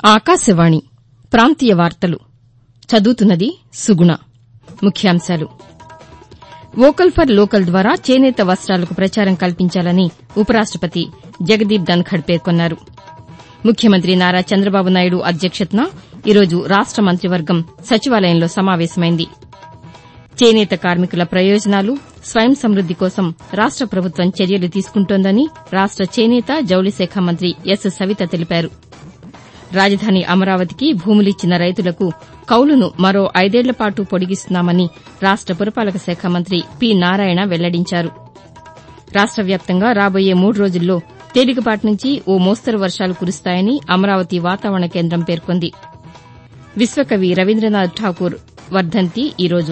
ఆకాశవాణి ప్రాంతీయ వార్తలు చదువుతున్నది సుగుణ ముఖ్యాంశాలు వోకల్ ఫర్ లోకల్ ద్వారా చేనేత వస్తాలకు ప్రచారం కల్పించాలని ఉపరాష్టపతి జగదీప్ ధన్కడ్ పేర్కొన్నారు ముఖ్యమంత్రి నారా చంద్రబాబు నాయుడు అధ్యక్షతన ఈరోజు రాష్ట మంత్రివర్గం సచివాలయంలో సమావేశమైంది చేనేత కార్మికుల ప్రయోజనాలు స్వయం సమృద్ది కోసం రాష్ట ప్రభుత్వం చర్యలు తీసుకుంటోందని రాష్ట చేనేత జౌళి శాఖ మంత్రి ఎస్ సవిత తెలిపారు రాజధాని అమరావతికి భూములిచ్చిన రైతులకు కౌలును మరో ఐదేళ్ల పాటు పొడిగిస్తున్నామని రాష్ట పురపాలక శాఖ మంత్రి పి నారాయణ వెల్లడించారు రాష్ట వ్యాప్తంగా రాబోయే మూడు రోజుల్లో తేలికపాటి నుంచి ఓ మోస్తరు వర్షాలు కురుస్తాయని అమరావతి వాతావరణ కేంద్రం పేర్కొంది విశ్వకవి రవీంద్రనాథ్ ఠాకూర్ వర్దంతి ఈరోజు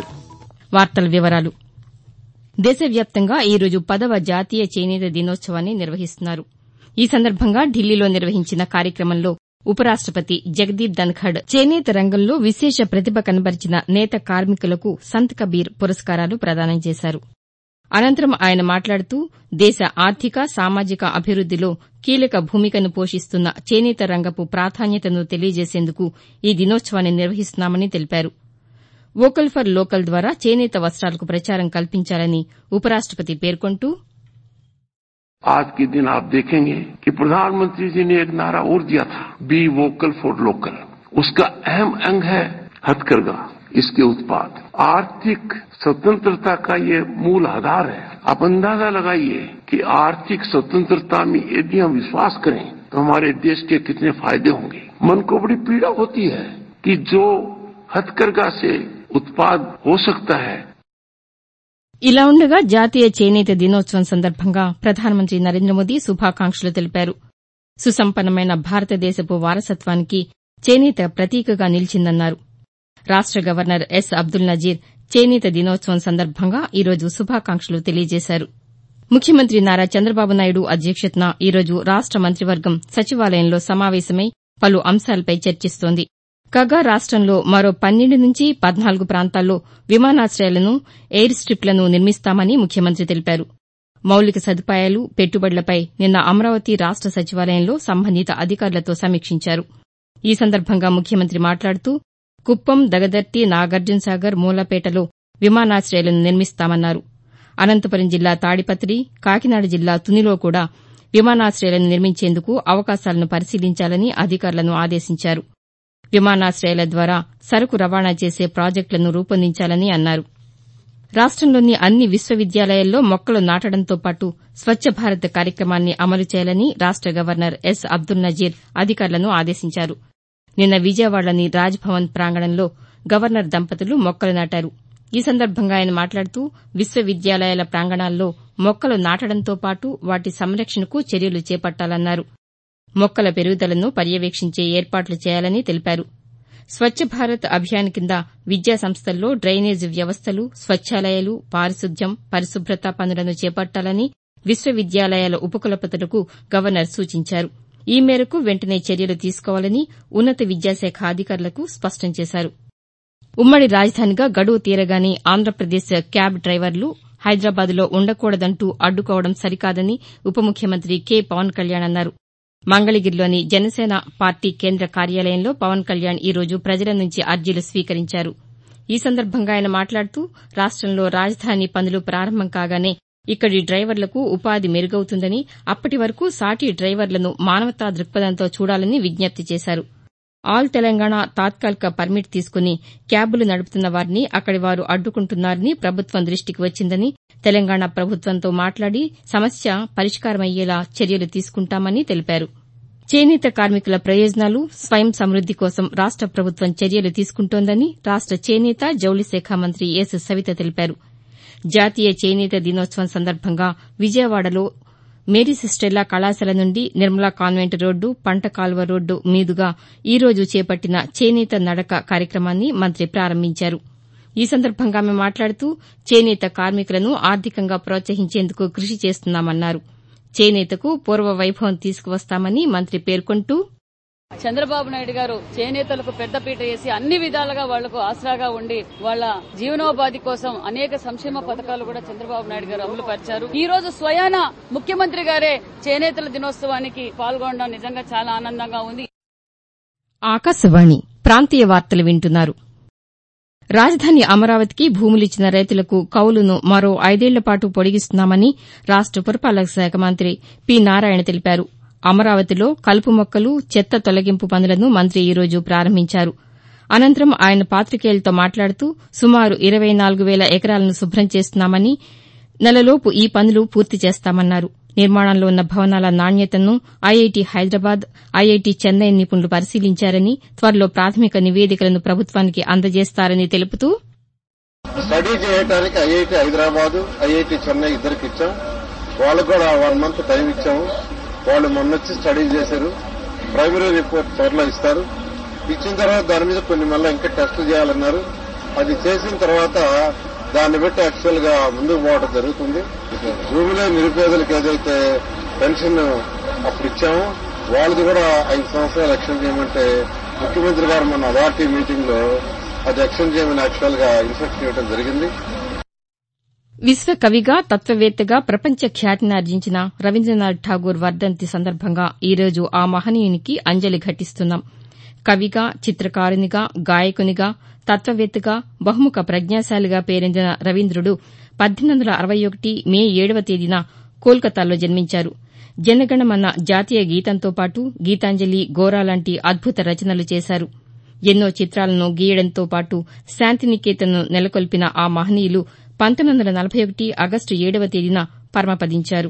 దేశవ్యాప్తంగా ఈరోజు పదవ జాతీయ చేనేత దినోత్సవాన్ని నిర్వహిస్తున్నారు ఈ సందర్భంగా ఢిల్లీలో నిర్వహించిన కార్యక్రమంలో ఉపరాష్టపతి జగదీప్ ధన్కడ్ చేనేత రంగంలో విశేష ప్రతిభ కనబరిచిన నేత కార్మికులకు సంత్ కబీర్ పురస్కారాలు ప్రదానం చేశారు అనంతరం ఆయన మాట్లాడుతూ దేశ ఆర్థిక సామాజిక అభివృద్దిలో కీలక భూమికను పోషిస్తున్న చేనేత రంగపు ప్రాధాన్యతను తెలియజేసేందుకు ఈ దినోత్సవాన్ని నిర్వహిస్తున్నామని తెలిపారు వోకల్ ఫర్ లోకల్ ద్వారా చేనేత వస్తాలకు ప్రచారం కల్పించాలని ఉపరాష్టపతి పేర్కొంటూ आज के दिन आप देखेंगे कि प्रधानमंत्री जी ने एक नारा और दिया था बी वोकल फॉर लोकल उसका अहम अंग है हथकरघा इसके उत्पाद आर्थिक स्वतंत्रता का ये मूल आधार है आप अंदाजा लगाइए कि आर्थिक स्वतंत्रता में यदि हम विश्वास करें तो हमारे देश के कितने फायदे होंगे मन को बड़ी पीड़ा होती है कि जो हथकरघा से उत्पाद हो सकता है ఇలా ఉండగా జాతీయ చేనేత దినోత్సవం సందర్భంగా ప్రధానమంత్రి నరేంద్ర మోదీ శుభాకాంక్షలు తెలిపారు సుసంపన్నమైన భారతదేశపు వారసత్వానికి చేనేత ప్రతీకగా నిలిచిందన్నారు రాష్ట గవర్నర్ ఎస్ అబ్దుల్ నజీర్ చేనేత దినోత్సవం సందర్భంగా ఈరోజు శుభాకాంక్షలు తెలియజేశారు ముఖ్యమంత్రి నారా చంద్రబాబు నాయుడు అధ్యక్షతన ఈరోజు రాష్ట మంత్రివర్గం సచివాలయంలో సమావేశమై పలు అంశాలపై చర్చిస్తోంది కాగా రాష్టంలో మరో పన్నెండు నుంచి పద్నాలుగు ప్రాంతాల్లో విమానాశయాలను ఎయిర్ స్టిప్లను నిర్మిస్తామని ముఖ్యమంత్రి తెలిపారు మౌలిక సదుపాయాలు పెట్టుబడులపై నిన్న అమరావతి రాష్ట సచివాలయంలో సంబంధిత అధికారులతో సమీక్షించారు ఈ సందర్భంగా ముఖ్యమంత్రి మాట్లాడుతూ కుప్పం దగదర్తి నాగార్జునసాగర్ మూలపేటలో విమానాశయాలను నిర్మిస్తామన్నారు అనంతపురం జిల్లా తాడిపత్రి కాకినాడ జిల్లా తునిలో కూడా విమానాశయాలను నిర్మించేందుకు అవకాశాలను పరిశీలించాలని అధికారులను ఆదేశించారు విమానాశయాల ద్వారా సరకు రవాణా చేసే ప్రాజెక్టులను రూపొందించాలని అన్నారు రాష్టంలోని అన్ని విశ్వవిద్యాలయాల్లో మొక్కలు నాటడంతో పాటు స్వచ్చ భారత్ కార్యక్రమాన్ని అమలు చేయాలని రాష్ట గవర్నర్ ఎస్ అబ్దుల్ నజీర్ అధికారులను ఆదేశించారు నిన్న విజయవాడలోని రాజ్ భవన్ ప్రాంగణంలో గవర్నర్ దంపతులు మొక్కలు నాటారు ఈ సందర్భంగా ఆయన మాట్లాడుతూ విశ్వవిద్యాలయాల ప్రాంగణాల్లో మొక్కలు నాటడంతో పాటు వాటి సంరక్షణకు చర్యలు చేపట్టాలన్నారు మొక్కల పెరుగుదలను పర్యవేక్షించే ఏర్పాట్లు చేయాలని తెలిపారు స్వచ్చ భారత్ అభియాన్ కింద విద్యా సంస్థల్లో డ్రైనేజీ వ్యవస్థలు స్వచ్చాలయాలు పారిశుద్ధ్యం పరిశుభ్రత పనులను చేపట్టాలని విశ్వవిద్యాలయాల ఉపకులపతులకు గవర్నర్ సూచించారు ఈ మేరకు వెంటనే చర్యలు తీసుకోవాలని ఉన్నత విద్యాశాఖ అధికారులకు స్పష్టం చేశారు ఉమ్మడి రాజధానిగా గడువు తీరగానే ఆంధ్రప్రదేశ్ క్యాబ్ డ్రైవర్లు హైదరాబాద్లో ఉండకూడదంటూ అడ్డుకోవడం సరికాదని ఉప ముఖ్యమంత్రి కె పవన్ కళ్యాణ్ అన్నారు మంగళగిరిలోని జనసేన పార్టీ కేంద్ర కార్యాలయంలో పవన్ కళ్యాణ్ ఈరోజు ప్రజల నుంచి అర్జీలు స్వీకరించారు ఈ సందర్భంగా ఆయన మాట్లాడుతూ రాష్టంలో రాజధాని పనులు ప్రారంభం కాగానే ఇక్కడి డ్రైవర్లకు ఉపాధి మెరుగవుతుందని అప్పటి వరకు సాటి డ్రైవర్లను మానవతా దృక్పథంతో చూడాలని విజ్ఞప్తి చేశారు ఆల్ తెలంగాణ తాత్కాలిక పర్మిట్ తీసుకుని క్యాబులు నడుపుతున్న వారిని అక్కడి వారు అడ్డుకుంటున్నారని ప్రభుత్వం దృష్టికి వచ్చిందని తెలంగాణ ప్రభుత్వంతో మాట్లాడి సమస్య పరిష్కారమయ్యేలా చర్యలు తీసుకుంటామని తెలిపారు చేనేత కార్మికుల ప్రయోజనాలు స్వయం సమృద్ది కోసం రాష్ట ప్రభుత్వం చర్యలు తీసుకుంటోందని రాష్ట చేనేత జౌళి శాఖ మంత్రి ఎస్ సవిత తెలిపారు జాతీయ చేనేత దినోత్సవం సందర్భంగా విజయవాడలో మేరీ సిస్టెల్లా కళాశాల నుండి నిర్మలా కాన్వెంట్ రోడ్డు పంట కాలువ రోడ్డు మీదుగా ఈ రోజు చేపట్టిన చేనేత నడక కార్యక్రమాన్ని మంత్రి ప్రారంభించారు ఈ సందర్భంగా ఆమె మాట్లాడుతూ చేనేత కార్మికులను ఆర్థికంగా ప్రోత్సహించేందుకు కృషి చేస్తున్నామన్నారు చేనేతకు పూర్వ వైభవం తీసుకువస్తామని మంత్రి పేర్కొంటూ చంద్రబాబు నాయుడు గారు చేనేతలకు పెద్దపీట వేసి అన్ని విధాలుగా వాళ్లకు ఆసరాగా ఉండి వాళ్ళ జీవనోపాధి కోసం అనేక సంక్షేమ పథకాలు కూడా చంద్రబాబు నాయుడు గారు అమలు పరిచారు ఈ రోజు స్వయాన ముఖ్యమంత్రి గారే చేనేతల దినోత్సవానికి పాల్గొనడం నిజంగా చాలా ఆనందంగా ఉంది ఆకాశవాణి ప్రాంతీయ వార్తలు వింటున్నారు రాజధాని అమరావతికి భూములిచ్చిన రైతులకు కౌలును మరో ఐదేళ్ల పాటు పొడిగిస్తున్నామని రాష్ట పురపాలక శాఖ మంత్రి పి నారాయణ తెలిపారు అమరావతిలో కలుపు మొక్కలు చెత్త తొలగింపు పనులను మంత్రి ఈ రోజు ప్రారంభించారు అనంతరం ఆయన పాతికేయులతో మాట్లాడుతూ సుమారు ఇరవై నాలుగు వేల ఎకరాలను శుభ్రం చేస్తున్నామని నెలలోపు ఈ పనులు పూర్తి చేస్తామన్నారు నిర్మాణంలో ఉన్న భవనాల నాణ్యతను ఐఐటీ హైదరాబాద్ ఐఐటీ చెన్నై నిపుణులు పరిశీలించారని త్వరలో ప్రాథమిక నివేదికలను ప్రభుత్వానికి అందజేస్తారని తెలుపుతూ స్టడీ చేయడానికి ఐఐటి హైదరాబాద్ ఐఐటి చెన్నై ఇద్దరికి ఇచ్చాం వాళ్ళకు కూడా వన్ మంత్ టైం ఇచ్చాము వాళ్ళు మొన్నొచ్చి స్టడీ చేశారు ప్రైమరీ రిపోర్ట్ త్వరలో ఇస్తారు ఇచ్చిన తర్వాత దాని మీద కొన్ని మళ్ళీ ఇంకా టెస్టులు చేయాలన్నారు అది చేసిన తర్వాత దాన్ని బట్టి యాక్చువల్ గా ముందుకు పోవడం జరుగుతుంది భూమిలో నిరుపేదలకు ఏదైతే పెన్షన్ అప్పుడు ఇచ్చామో వాళ్ళది కూడా ఐదు సంవత్సరాలు ఎక్షన్ చేయమంటే ముఖ్యమంత్రి గారు మన అథారిటీ మీటింగ్ లో అది ఎక్షన్ చేయమని యాక్చువల్ గా ఇన్స్ట్రక్షన్ ఇవ్వడం జరిగింది విశ్వ కవిగా తత్వవేత్తగా ప్రపంచ ఖ్యాతినార్జించిన రవీంద్రనాథ్ ఠాగూర్ వర్దంతి సందర్భంగా ఈ రోజు ఆ మహనీయునికి అంజలి ఘటిస్తున్నాం కవిగా చిత్రకారునిగా గాయకునిగా తత్వవేత్తగా బహుముఖ ప్రజ్ఞాశాలిగా పేరొందిన రవీంద్రుడు పద్దెనిమిది వందల అరవై ఒకటి మే ఏడవ తేదీన కోల్కతాలో జన్మించారు జనగణమన జాతీయ గీతంతో పాటు గీతాంజలి గోరా లాంటి అద్భుత రచనలు చేశారు ఎన్నో చిత్రాలను గీయడంతో పాటు శాంతినికేతన్ను నెలకొల్పిన ఆ మహనీయులు పంతొమ్మిది వందల నలభై ఒకటి ఆగస్టు ఏడవ తేదీన పరమపదించారు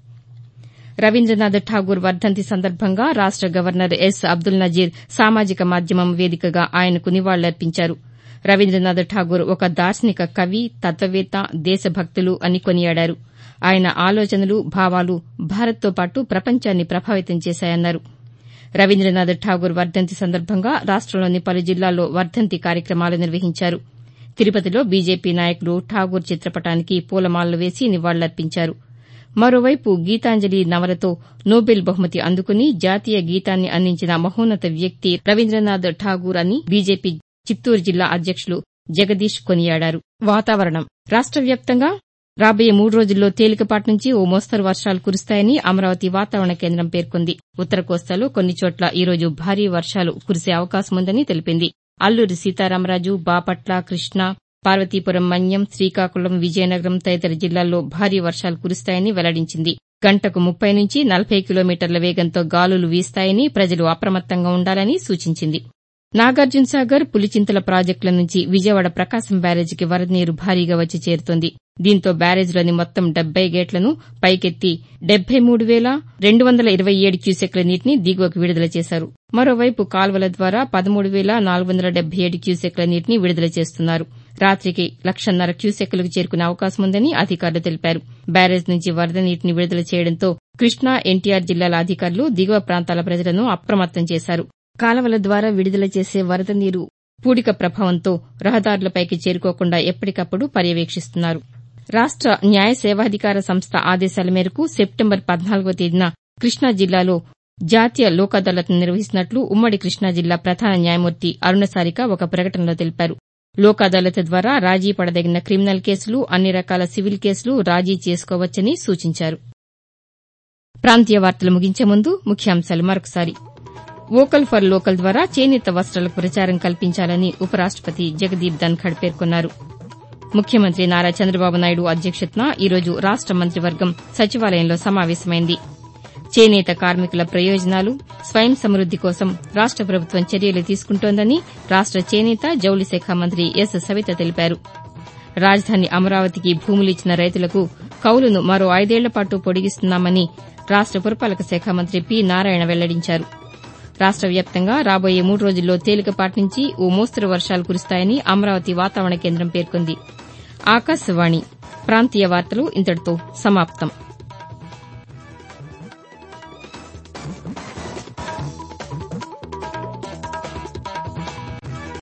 రవీంద్రనాథ్ ఠాగూర్ వర్దంతి సందర్భంగా రాష్ట గవర్నర్ ఎస్ అబ్దుల్ నజీర్ సామాజిక మాధ్యమం వేదికగా ఆయనకు నివాళులర్పించారు రవీంద్రనాథ్ ఠాగూర్ ఒక దార్శనిక కవి తత్వవేత్త దేశభక్తులు అని కొనియాడారు ఆయన ఆలోచనలు భావాలు భారత్తో పాటు ప్రపంచాన్ని ప్రభావితం చేశాయన్నారు రవీంద్రనాథ్ ఠాగూర్ వర్దంతి సందర్భంగా రాష్టంలోని పలు జిల్లాల్లో వర్దంతి కార్యక్రమాలు నిర్వహించారు తిరుపతిలో బీజేపీ నాయకులు ఠాగూర్ చిత్రపటానికి పూలమాలలు వేసి నివాళులర్పించారు మరోవైపు గీతాంజలి నవలతో నోబెల్ బహుమతి అందుకుని జాతీయ గీతాన్ని అందించిన మహోన్నత వ్యక్తి రవీంద్రనాథ్ ఠాగూర్ అని బీజేపీ చిత్తూరు జిల్లా అధ్యక్షులు జగదీష్ కొనియాడారు వాతావరణం రాష్ట వ్యాప్తంగా రాబోయే మూడు రోజుల్లో తేలికపాటి నుంచి ఓ మోస్తరు వర్షాలు కురుస్తాయని అమరావతి వాతావరణ కేంద్రం పేర్కొంది ఉత్తర కోస్తాలో కొన్ని చోట్ల ఈ రోజు భారీ వర్షాలు కురిసే అవకాశముందని తెలిపింది అల్లూరి సీతారామరాజు బాపట్ల కృష్ణా పార్వతీపురం మన్యం శ్రీకాకుళం విజయనగరం తదితర జిల్లాల్లో భారీ వర్షాలు కురుస్తాయని వెల్లడించింది గంటకు ముప్పై నుంచి నలభై కిలోమీటర్ల వేగంతో గాలులు వీస్తాయని ప్రజలు అప్రమత్తంగా ఉండాలని సూచించింది నాగార్జునసాగర్ పులిచింతల ప్రాజెక్టుల నుంచి విజయవాడ ప్రకాశం బ్యారేజీకి వరద నీరు భారీగా వచ్చి చేరుతోంది దీంతో బ్యారేజ్లోని మొత్తం డెబ్బై గేట్లను పైకెత్తి డెబ్బై మూడు వేల రెండు వందల ఇరవై ఏడు క్యూసెక్ల నీటిని దిగువకు విడుదల చేశారు మరోవైపు కాల్వల ద్వారా పదమూడు వేల నాలుగు వందల డెబ్బై ఏడు క్యూసెక్ల నీటిని విడుదల చేస్తున్నారు రాతికి లక్షన్నర క్యూసెక్లకు చేరుకునే అవకాశం ఉందని అధికారులు తెలిపారు బ్యారేజ్ నుంచి వరద నీటిని విడుదల చేయడంతో కృష్ణా ఎన్టీఆర్ జిల్లాల అధికారులు దిగువ ప్రాంతాల ప్రజలను అప్రమత్తం చేశారు కాలవల ద్వారా విడుదల చేసే వరద నీరు పూడిక ప్రభావంతో రహదారులపైకి చేరుకోకుండా ఎప్పటికప్పుడు పర్యవేక్షిస్తున్నారు రాష్ట న్యాయ సేవాధికార సంస్థ ఆదేశాల మేరకు సెప్టెంబర్ పద్నాలుగో తేదీన కృష్ణా జిల్లాలో జాతీయ లోక్ అదాలత్ను నిర్వహిస్తున్నట్లు ఉమ్మడి కృష్ణా జిల్లా ప్రధాన న్యాయమూర్తి అరుణసారిక ఒక ప్రకటనలో తెలిపారు లోక్ అదాలత్ ద్వారా రాజీ పడదగిన క్రిమినల్ కేసులు అన్ని రకాల సివిల్ కేసులు రాజీ చేసుకోవచ్చని సూచించారు ప్రాంతీయ వార్తలు ముగించే ముందు ముఖ్యాంశాలు మరొకసారి వోకల్ ఫర్ లోకల్ ద్వారా చేనేత వస్త్రాలకు ప్రచారం కల్పించాలని ఉపరాష్టపతి జగదీప్ ధన్ఖడ్ పేర్కొన్నారు ముఖ్యమంత్రి నారా చంద్రబాబు నాయుడు అధ్యక్షతన ఈరోజు రాష్ట మంత్రివర్గం సచివాలయంలో సమావేశమైంది చేనేత కార్మికుల ప్రయోజనాలు స్వయం సమృద్ది కోసం రాష్ట ప్రభుత్వం చర్యలు తీసుకుంటోందని రాష్ట చేనేత జౌళి శాఖ మంత్రి ఎస్ సవిత తెలిపారు రాజధాని అమరావతికి భూములిచ్చిన రైతులకు కౌలును మరో ఐదేళ్ల పాటు పొడిగిస్తున్నామని రాష్ట పురపాలక శాఖ మంత్రి పి నారాయణ వెల్లడించారు రాష్ట వ్యాప్తంగా రాబోయే మూడు రోజుల్లో తేలికపాటి నుంచి ఓ మోస్తరు వర్షాలు కురుస్తాయని అమరావతి వాతావరణ కేంద్రం పేర్కొంది ఆకాశవాణి ప్రాంతీయ వార్తలు ఇంతటితో సమాప్తం